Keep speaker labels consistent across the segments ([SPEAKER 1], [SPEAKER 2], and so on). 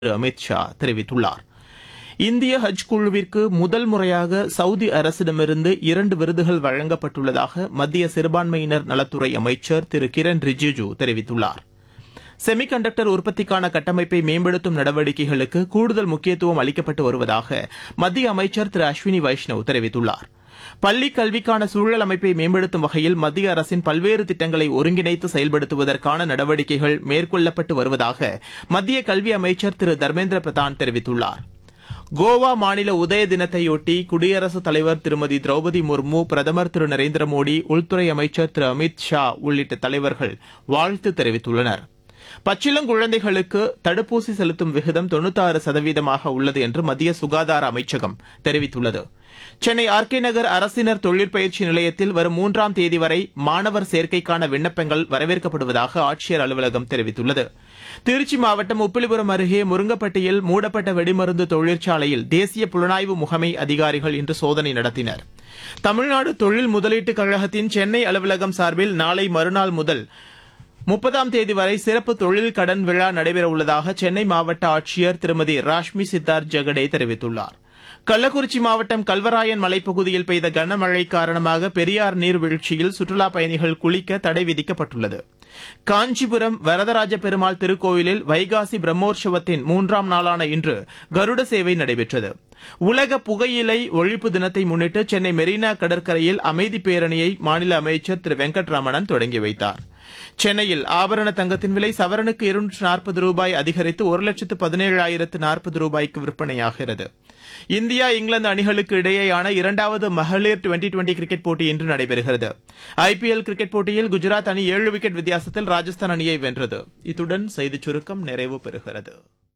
[SPEAKER 1] திரு அமித் ஷா தெரிவித்துள்ளார் இந்திய ஹஜ் குழுவிற்கு முதல் முறையாக சவுதி அரசிடமிருந்து இரண்டு விருதுகள் வழங்கப்பட்டுள்ளதாக மத்திய சிறுபான்மையினர் நலத்துறை அமைச்சர் திரு கிரண் ரிஜிஜு தெரிவித்துள்ளார் செமி கண்டக்டர் உற்பத்திக்கான கட்டமைப்பை மேம்படுத்தும் நடவடிக்கைகளுக்கு கூடுதல் முக்கியத்துவம் அளிக்கப்பட்டு வருவதாக மத்திய அமைச்சர் திரு அஸ்வினி வைஷ்ணவ் தெரிவித்துள்ளார் பள்ளிக் கல்விக்கான சூழல் அமைப்பை மேம்படுத்தும் வகையில் மத்திய அரசின் பல்வேறு திட்டங்களை ஒருங்கிணைத்து செயல்படுத்துவதற்கான நடவடிக்கைகள் மேற்கொள்ளப்பட்டு வருவதாக மத்திய கல்வி அமைச்சர் திரு தர்மேந்திர பிரதான் தெரிவித்துள்ளார் கோவா மாநில உதய தினத்தையொட்டி குடியரசுத் தலைவர் திருமதி திரௌபதி முர்மு பிரதமர் திரு நரேந்திர மோடி உள்துறை அமைச்சர் திரு அமித் ஷா உள்ளிட்ட தலைவர்கள் வாழ்த்து தெரிவித்துள்ளனர் பச்சிளங்குழந்தைகளுக்கு தடுப்பூசி செலுத்தும் விகிதம் தொண்ணூத்தாறு சதவீதமாக உள்ளது என்று மத்திய சுகாதார அமைச்சகம் தெரிவித்துள்ளது சென்னை ஆர்கே நகர் அரசினர் தொழிற்பயிற்சி நிலையத்தில் வரும் மூன்றாம் தேதி வரை மாணவர் சேர்க்கைக்கான விண்ணப்பங்கள் வரவேற்கப்படுவதாக ஆட்சியர் அலுவலகம் தெரிவித்துள்ளது திருச்சி மாவட்டம் உப்பிலிபுரம் அருகே முருங்கப்பட்டியில் மூடப்பட்ட வெடிமருந்து தொழிற்சாலையில் தேசிய புலனாய்வு முகமை அதிகாரிகள் இன்று சோதனை நடத்தினர் தமிழ்நாடு தொழில் முதலீட்டுக் கழகத்தின் சென்னை அலுவலகம் சார்பில் நாளை மறுநாள் முதல் முப்பதாம் தேதி வரை சிறப்பு தொழில் கடன் விழா நடைபெறவுள்ளதாக சென்னை மாவட்ட ஆட்சியர் திருமதி ராஷ்மி சித்தார்த் ஜெகடே தெரிவித்துள்ளார் கள்ளக்குறிச்சி மாவட்டம் கல்வராயன் மலைப்பகுதியில் பெய்த கனமழை காரணமாக பெரியார் நீர்வீழ்ச்சியில் சுற்றுலாப் பயணிகள் குளிக்க தடை விதிக்கப்பட்டுள்ளது காஞ்சிபுரம் வரதராஜ பெருமாள் திருக்கோயிலில் வைகாசி பிரம்மோற்சவத்தின் மூன்றாம் நாளான இன்று கருட சேவை நடைபெற்றது உலக புகையிலை ஒழிப்பு தினத்தை முன்னிட்டு சென்னை மெரினா கடற்கரையில் அமைதி பேரணியை மாநில அமைச்சர் திரு வெங்கட்ரமணன் தொடங்கி வைத்தார் சென்னையில் ஆபரண தங்கத்தின் விலை சவரனுக்கு இருநூற்று நாற்பது ரூபாய் அதிகரித்து ஒரு லட்சத்து பதினேழாயிரத்து நாற்பது ரூபாய்க்கு விற்பனையாகிறது இந்தியா இங்கிலாந்து அணிகளுக்கு இடையேயான இரண்டாவது மகளிர் டுவெண்டி டுவெண்டி கிரிக்கெட் போட்டி இன்று நடைபெறுகிறது ஐபிஎல் கிரிக்கெட் போட்டியில் குஜராத் அணி ஏழு விக்கெட் வித்தியாசத்தில் ராஜஸ்தான் அணியை வென்றது இத்துடன் செய்திச் சுருக்கம் நிறைவு பெறுகிறது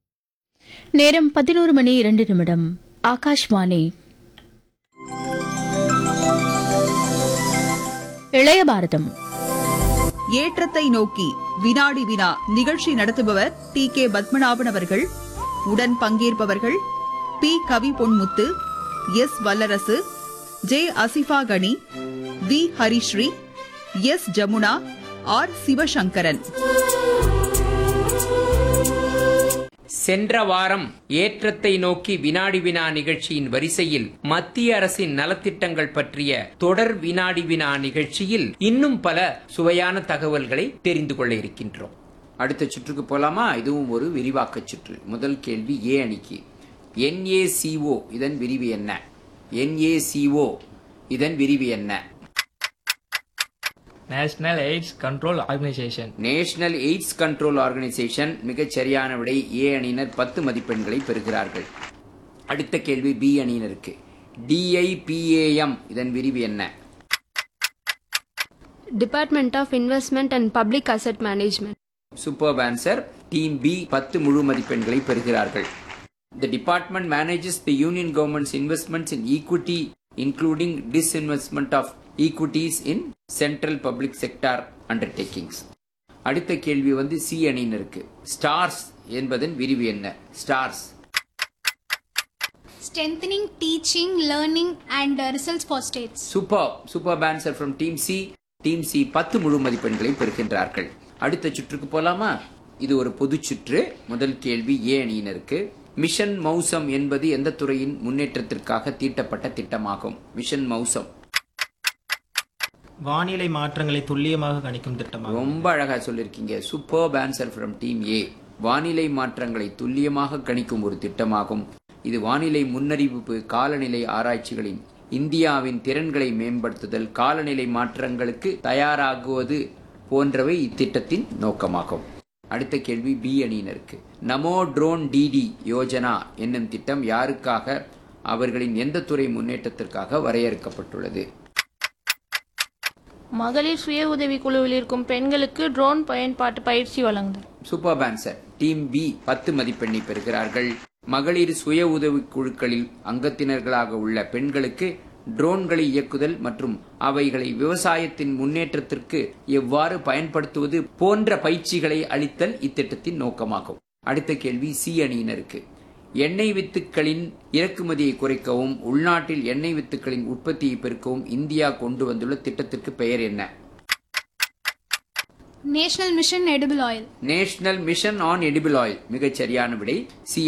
[SPEAKER 2] நேரம் பதினோரு மணி இரண்டு நிமிடம் ஆகாஷ்வாணி இளைய பாரதம்
[SPEAKER 3] ஏற்றத்தை நோக்கி வினாடி வினா நிகழ்ச்சி நடத்துபவர் டி கே பத்மநாபன் அவர்கள் உடன் பங்கேற்பவர்கள் P Kavi Ponmuthu S Vallarasu J Asifa Kani V Harisree S Jamuna R Sivasankaran
[SPEAKER 4] சென்ற வாரம் ஏற்றத்தை நோக்கி வினாடி வினா நிகழ்ச்சியின் வரிசையில் மத்திய அரசின் நலத்திட்டங்கள் பற்றிய தொடர் வினாடி வினா நிகழ்ச்சியில் இன்னும் பல சுவையான தகவல்களை தெரிந்து கொள்ள இருக்கின்றோம் அடுத்த சுற்றுக்கு போலாமா இதுவும் ஒரு விரிவாக்க சுற்று முதல் கேள்வி ஏ அணிக்கு என்ஏசிஓ இதன் விரிவு என்ன என்ஏசிஓ இதன் விரிவு என்ன
[SPEAKER 5] national AIDS control organisation
[SPEAKER 4] national AIDS control organisation மிகச் சரியான விடை ஏ அணியினர் பத்து மதிப்பெண்களை பெறுகிறார்கள் அடுத்த கேள்வி பி அணியினருக்கு டிஐபிஏஎம் இதன் விரிவு என்ன
[SPEAKER 6] Department of Investment and Public Asset Management.
[SPEAKER 4] Super answer team B பத்து முழு மதிப்பெண்களை பெறுகிறார்கள் The department manages the union government's investments in equity, including disinvestment of equities in central public sector undertakings. அடுத்த கேள்வி வந்து சி அணியினருக்கு ஸ்டார்ஸ் என்பதன் விரிவு என்ன STARS
[SPEAKER 7] strengthening teaching, learning, and uh, results for states.
[SPEAKER 4] Super super answer from team C team C பத்து முழு மதிப்பெண்களை பெறுகின்றார்கள் அடுத்த சுற்றுக்கு போலாமா இது ஒரு பொது சுற்று முதல் கேள்வி ஏ அணியினருக்கு மிஷன் மௌசம் என்பது எந்த துறையின் முன்னேற்றத்திற்காக தீட்டப்பட்ட திட்டமாகும் மிஷன் மௌசம்
[SPEAKER 8] வானிலை மாற்றங்களை துல்லியமாக கணிக்கும் திட்டமாகும்
[SPEAKER 4] ரொம்ப அழகா சொல்லிருக்கீங்க super answer from team A வானிலை மாற்றங்களை துல்லியமாக கணிக்கும் ஒரு திட்டமாகும் இது வானிலை முன்னறிவிப்பு காலநிலை ஆராய்ச்சிகளின் இந்தியாவின் திறன்களை மேம்படுத்துதல் காலநிலை மாற்றங்களுக்கு தயாராகுவது போன்றவை இத்திட்டத்தின் நோக்கமாகும் அடுத்த கேள்வி பி அணியினருக்கு நமோ ட்ரோன் டிடி யோஜனா என்னும் திட்டம் யாருக்காக அவர்களின் எந்த துறை முன்னேற்றத்திற்காக வரையறுக்கப்பட்டுள்ளது
[SPEAKER 9] மகளிர் சுய உதவி குழுவில் இருக்கும் பெண்களுக்கு ட்ரோன் பயன்பாட்டு பயிற்சி வழங்குதல்
[SPEAKER 4] சூப்பர் ஆன்சர் டீம் பி பத்து மதிப்பெண்ணை பெறுகிறார்கள் மகளிர் சுய உதவி குழுக்களில் அங்கத்தினர்களாக உள்ள பெண்களுக்கு ட்ரோன்களை இயக்குதல் மற்றும் அவைகளை விவசாயத்தின் முன்னேற்றத்திற்கு எவ்வாறு பயன்படுத்துவது போன்ற பயிற்சிகளை அளித்தல் இத்திட்டத்தின் நோக்கமாகும் அடுத்த கேள்வி சி அணியினருக்கு எண்ணெய் வித்துக்களின் இறக்குமதியை குறைக்கவும் உள்நாட்டில் எண்ணெய் வித்துக்களின் உற்பத்தியை பெருக்கவும் இந்தியா கொண்டு வந்துள்ள திட்டத்திற்கு பெயர் என்ன
[SPEAKER 7] National Mission Edible Oil.
[SPEAKER 4] National mission on edible oil மிகச் சரியான விடை சி